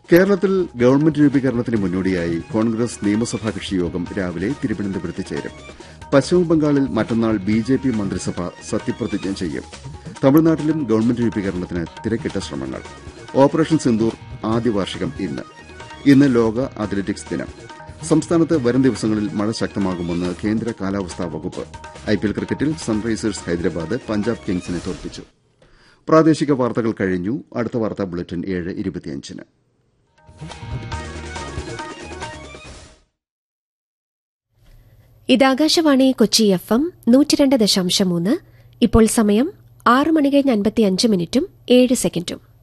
കേരളത്തിൽ ഗവൺമെന്റ് രൂപീകരണത്തിന് മുന്നോടിയായി കോൺഗ്രസ് നിയമസഭാ കക്ഷിയോഗം രാവിലെ തിരുവനന്തപുരത്ത് ചേരും പശ്ചിമബംഗാളിൽ മറ്റന്നാൾ ബി ജെ പി മന്ത്രിസഭ സത്യപ്രതിജ്ഞ ചെയ്യും തമിഴ്നാട്ടിലും ഗവൺമെന്റ് രൂപീകരണത്തിന് തിരക്കിട്ട ശ്രമങ്ങൾ ഓപ്പറേഷൻ സിന്ദൂർ ആദ്യ വാർഷികം ഇന്ന് ഇന്ന് ലോക അത്ലറ്റിക്സ് ദിനം സംസ്ഥാനത്ത് വരും ദിവസങ്ങളിൽ മഴ ശക്തമാകുമെന്ന് കേന്ദ്ര കാലാവസ്ഥാ വകുപ്പ് ഐപിഎൽ ക്രിക്കറ്റിൽ സൺറൈസേഴ്സ് ഹൈദരാബാദ് പഞ്ചാബ് കിങ്സിനെ തോൽപ്പിച്ചു പ്രാദേശിക വാർത്തകൾ കഴിഞ്ഞു അടുത്ത വാർത്താ ബുള്ളറ്റിൻ ഏഴ് ഇരുപത്തിയഞ്ചിന് ഇത് ആകാശവാണി കൊച്ചി എഫ് എം നൂറ്റിരണ്ട് ദശാംശം മൂന്ന് ഇപ്പോൾ സമയം ആറ് മണി കഴിഞ്ഞ് അൻപത്തിയഞ്ച് മിനിറ്റും ഏഴ് സെക്കൻഡും